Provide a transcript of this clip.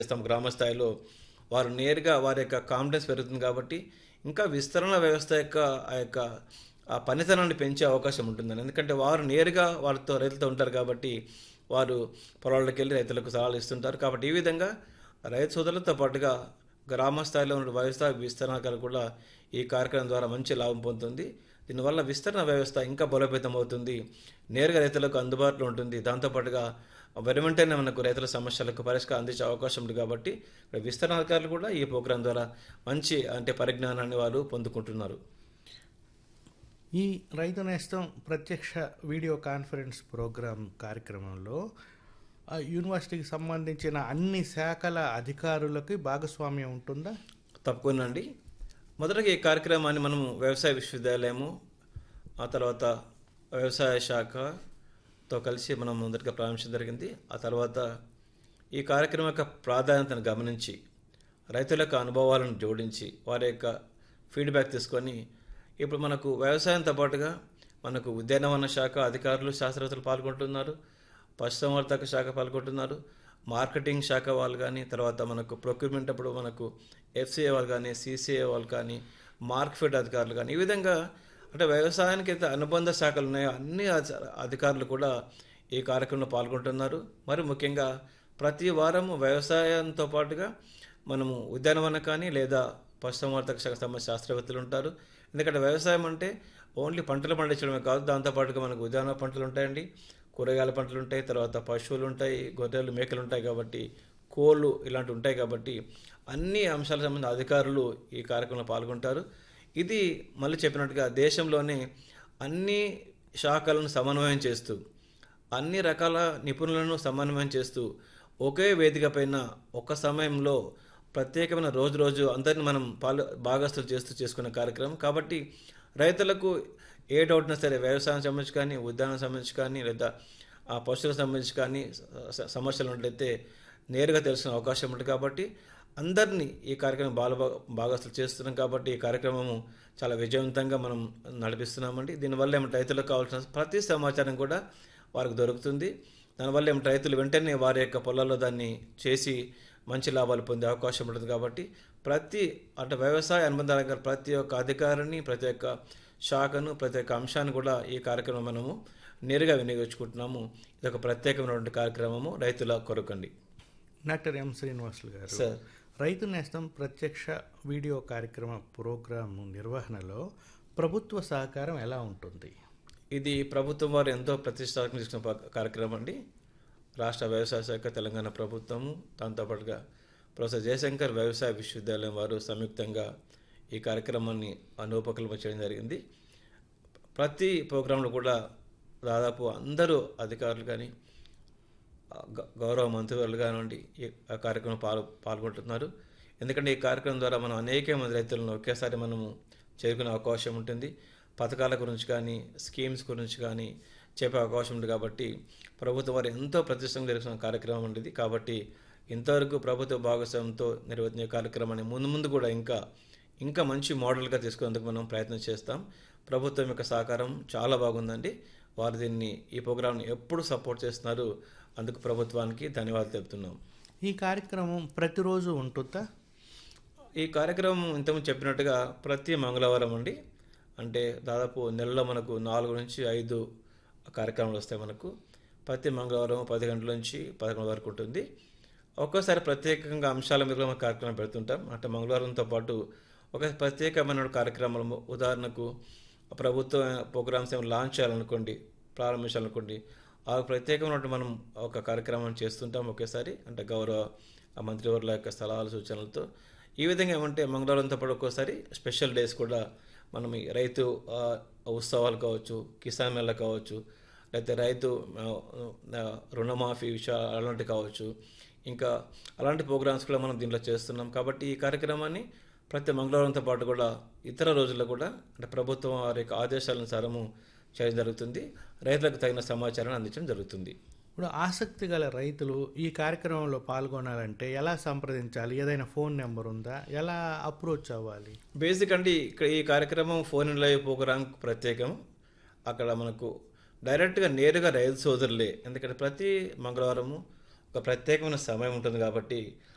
చేస్తాం గ్రామ స్థాయిలో వారు నేరుగా వారి యొక్క కాన్ఫిడెన్స్ పెరుగుతుంది కాబట్టి ఇంకా విస్తరణ వ్యవస్థ యొక్క ఆ యొక్క ఆ పనితనాన్ని పెంచే అవకాశం ఉంటుందని ఎందుకంటే వారు నేరుగా వారితో రైతులతో ఉంటారు కాబట్టి వారు పొలాల్లోకి వెళ్ళి రైతులకు సలహాలు ఇస్తుంటారు కాబట్టి ఈ విధంగా రైతు సోదరులతో పాటుగా గ్రామ స్థాయిలో ఉన్న వ్యవస్థ విస్తరణకాలు కూడా ఈ కార్యక్రమం ద్వారా మంచి లాభం పొందుతుంది దీనివల్ల విస్తరణ వ్యవస్థ ఇంకా బలోపేతం అవుతుంది నేరుగా రైతులకు అందుబాటులో ఉంటుంది దాంతోపాటుగా వెను వెంటనే మనకు రైతుల సమస్యలకు పరిష్కారం అందించే అవకాశం ఉంది కాబట్టి ఇక్కడ విస్తరణ అధికారులు కూడా ఈ ప్రోగ్రాం ద్వారా మంచి అంటే పరిజ్ఞానాన్ని వారు పొందుకుంటున్నారు ఈ రైతు నేస్తం ప్రత్యక్ష వీడియో కాన్ఫరెన్స్ ప్రోగ్రాం కార్యక్రమంలో ఆ యూనివర్సిటీకి సంబంధించిన అన్ని శాఖల అధికారులకి భాగస్వామ్యం ఉంటుందా తప్పకుండా అండి మొదటగా ఈ కార్యక్రమాన్ని మనము వ్యవసాయ విశ్వవిద్యాలయము ఆ తర్వాత వ్యవసాయ శాఖతో కలిసి మనం మొదటగా ప్రారంభించడం జరిగింది ఆ తర్వాత ఈ కార్యక్రమం యొక్క ప్రాధాన్యతను గమనించి రైతుల యొక్క అనుభవాలను జోడించి వారి యొక్క ఫీడ్బ్యాక్ తీసుకొని ఇప్పుడు మనకు వ్యవసాయంతో పాటుగా మనకు ఉద్యానవన శాఖ అధికారులు శాస్త్రవేత్తలు పాల్గొంటున్నారు పశుసంవర్ధక శాఖ పాల్గొంటున్నారు మార్కెటింగ్ శాఖ వాళ్ళు కానీ తర్వాత మనకు ప్రొక్యూర్మెంట్ అప్పుడు మనకు ఎఫ్సిఏ వాళ్ళు కానీ సిసిఏ వాళ్ళు కానీ మార్కెట్ అధికారులు కానీ ఈ విధంగా అంటే వ్యవసాయానికి అయితే అనుబంధ శాఖలు ఉన్నాయో అన్ని అధ- అధికారులు కూడా ఈ కార్యక్రమంలో పాల్గొంటున్నారు మరి ముఖ్యంగా ప్రతి వారము వ్యవసాయంతో పాటుగా మనము ఉద్యానవన కానీ లేదా పశుసంవర్ధక శాఖ సంబంధించిన శాస్త్రవేత్తలు ఉంటారు ఎందుకంటే వ్యవసాయం అంటే ఓన్లీ పంటలు పండించడమే కాదు దాంతోపాటుగా మనకు ఉద్యాన పంటలు ఉంటాయండి కూరగాయల పంటలు ఉంటాయి తర్వాత పశువులు ఉంటాయి గొర్రెలు మేకలు ఉంటాయి కాబట్టి కోళ్ళు ఇలాంటివి ఉంటాయి కాబట్టి అన్ని అంశాలకు సంబంధించిన అధికారులు ఈ కార్యక్రమంలో పాల్గొంటారు ఇది మళ్ళీ చెప్పినట్టుగా దేశంలోనే అన్ని శాఖలను సమన్వయం చేస్తూ అన్ని రకాల నిపుణులను సమన్వయం చేస్తూ ఒకే వేదిక పైన ఒక సమయంలో ప్రత్యేకమైన రోజు రోజు అందరిని మనం పాలు భాగస్తులు చేస్తూ చేసుకునే కార్యక్రమం కాబట్టి రైతులకు ఏ డౌట్ ఉన్నా సరే వ్యవసాయం సంబంధించి కానీ ఉద్యానం సంబంధించి కానీ లేదా ఆ పశువులకు సంబంధించి కానీ స- సమస్యలు ఉన్నట్లయితే నేరుగా తెలుసుకునే అవకాశం ఉంటుంది కాబట్టి అందరినీ ఈ కార్యక్రమం బాల భాగస్తులు చేస్తున్నాం కాబట్టి ఈ కార్యక్రమము చాలా విజయవంతంగా మనం నడిపిస్తున్నామండి దీనివల్ల ఏమిటి రైతులకు కావాల్సిన ప్రతి సమాచారం కూడా వారికి దొరుకుతుంది దానివల్ల ఏమిటి రైతులు వెంటనే వారి యొక్క పొలాల్లో దాన్ని చేసి మంచి లాభాలు పొందే అవకాశం ఉంటుంది కాబట్టి ప్రతి అంటే వ్యవసాయ అనుబంధ రంగాల ప్రతి ఒక్క అధికారిని ప్రతి ఒక్క శాఖను ప్రతి ఒక్క అంశాన్ని కూడా ఈ కార్యక్రమం మనము నేరుగా వినియోగించుకుంటున్నాము ఇది ఒక ప్రత్యేకమైనటువంటి కార్యక్రమము రైతుల కొరకండి డాక్టర్ ఎం శ్రీనివాసులు గారు సార్ రైతు నేస్తం ప్రత్యక్ష వీడియో కార్యక్రమ ప్రోగ్రాం నిర్వహణలో ప్రభుత్వ సహకారం ఎలా ఉంటుంది ఇది ప్రభుత్వం వారు ఎంతో ప్రతిష్టాత్మక తీసుకున్న ప- కార్యక్రమం అండి రాష్ట్ర వ్యవసాయ శాఖ తెలంగాణ ప్రభుత్వము దాంతోపాటుగా ప్రొఫెసర్ జయశంకర్ వ్యవసాయ విశ్వవిద్యాలయం వారు సంయుక్తంగా ఈ కార్యక్రమాన్ని అనుపకల్పన చేయడం జరిగింది ప్రతి ప్రోగ్రాంలో కూడా దాదాపు అందరూ అధికారులు కానీ గ- గౌరవ మంత్రివర్యులు కానివ్వండి ఈ ఆ కార్యక్రమం పాల్ పాల్గొంటున్నారు ఎందుకంటే ఈ కార్యక్రమం ద్వారా మనం అనేక మంది రైతులను ఒకేసారి మనము చేరుకునే అవకాశం ఉంటుంది పథకాల గురించి కానీ స్కీమ్స్ గురించి కానీ చెప్పే అవకాశం ఉంది కాబట్టి ప్రభుత్వం వారు ఎంతో ప్రతిష్టంగా జరుగుతున్న కార్యక్రమం ఉండేది కాబట్టి ఇంతవరకు ప్రభుత్వ భాగస్వామ్యంతో నిర్వహించే కార్యక్రమాన్ని ముందు ముందు కూడా ఇంకా ఇంకా మంచి మోడల్గా తీసుకునేందుకు మనం ప్రయత్నం చేస్తాం ప్రభుత్వం యొక్క సహకారం చాలా బాగుందండి వారు దీన్ని ఈ ప్రోగ్రాంని ఎప్పుడు సపోర్ట్ చేస్తున్నారు అందుకు ప్రభుత్వానికి ధన్యవాదాలు తెలుపుతున్నాం ఈ కార్యక్రమం ప్రతిరోజు ఉంటుందా ఈ కార్యక్రమం ఇంతకుముందు చెప్పినట్టుగా ప్రతి మంగళవారం అండి అంటే దాదాపు నెలలో మనకు నాలుగు నుంచి ఐదు కార్యక్రమాలు వస్తాయి మనకు ప్రతి మంగళవారం పది గంటల నుంచి పదకొండు వరకు ఉంటుంది ఒక్కోసారి ప్రత్యేకంగా అంశాల మీద కూడా మనం కార్యక్రమం పెడుతుంటాం అంటే మంగళవారంతో పాటు ఒక ప్రత్యేకమైన కార్యక్రమాలు ఉదాహరణకు ప్రభుత్వ ప్రోగ్రామ్స్ ఏమైనా లాంచ్ చేయాలనుకోండి ప్రారంభించాలనుకోండి ఆ ప్రత్యేకమైన మనం ఒక కార్యక్రమం చేస్తుంటాం ఒకేసారి అంటే గౌరవ ఆ మంత్రివర్ల యొక్క సలహాలు సూచనలతో ఈ విధంగా ఏమంటే మంగళవారంతో పాటు ఒక్కోసారి స్పెషల్ డేస్ కూడా మనం ఈ రైతు ఆ, ఉత్సవాలు కావచ్చు కిసాన్ మేళ కావచ్చు లేకపోతే రైతు ఆ, ఆ, రుణమాఫీ విషయాలు అలాంటివి కావచ్చు ఇంకా అలాంటి ప్రోగ్రామ్స్ కూడా మనం దీంట్లో చేస్తున్నాం కాబట్టి ఈ కార్యక్రమాన్ని ప్రతి మంగళవారంతో పాటు కూడా ఇతర రోజుల్లో కూడా అంటే ప్రభుత్వం వారి యొక్క ఆదేశాలనుసారము చేయడం జరుగుతుంది రైతులకు తగిన సమాచారాన్ని అందించడం జరుగుతుంది ఇప్పుడు ఆసక్తి గల రైతులు ఈ కార్యక్రమంలో పాల్గొనాలంటే ఎలా సంప్రదించాలి ఏదైనా ఫోన్ నెంబర్ ఉందా ఎలా అప్రోచ్ అవ్వాలి బేసిక్ అంటే ఇక్కడ ఈ కార్యక్రమం ఫోన్ ఇన్ లైవ్ ప్రోగ్రాం ప్రత్యేకం అక్కడ మనకు డైరెక్ట్గా నేరుగా రైతు సోదరులే ఎందుకంటే ప్రతి మంగళవారము ఒక ప్రత్యేకమైన సమయం ఉంటుంది కాబట్టి